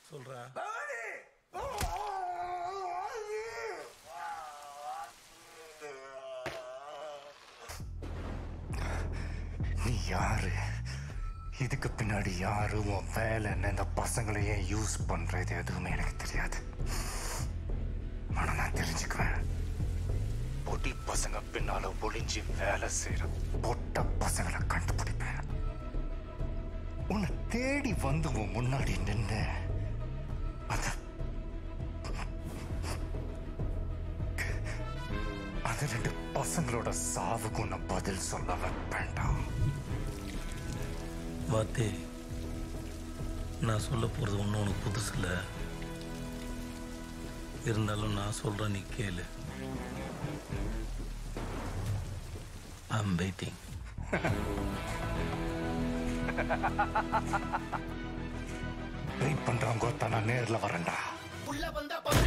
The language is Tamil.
சொல்றா நீ யாரு இதுக்கு பின்னாடி யாரு உன் வேலை என்ன இந்த பசங்களையே யூஸ் பண்றது எதுவுமே எனக்கு தெரியாது ஆனா நான் தெரிஞ்சுக்குவேன் பொடி பசங்க பின்னால ஒளிஞ்சு வேலை செய்யற பொட்ட பசங்களை கண்டுபிடிப்பேன் உன்னை தேடி வந்து உன் முன்னாடி நின்று அந்த அந்த ரெண்டு பசங்களோட சாவுக்கு உன்னை பதில் சொல்ல வைப்பேன்டா வாத்தே நான் சொல்ல போறது ஒன்றும் உனக்கு புதுசு இல்லை இருந்தாலும் நான் சொல்றேன் நீ கேளு ஐம் வெயிட்டிங் வெயிட் பண்றவங்க நான் நேர்ல வரேன்டா உள்ள வந்தா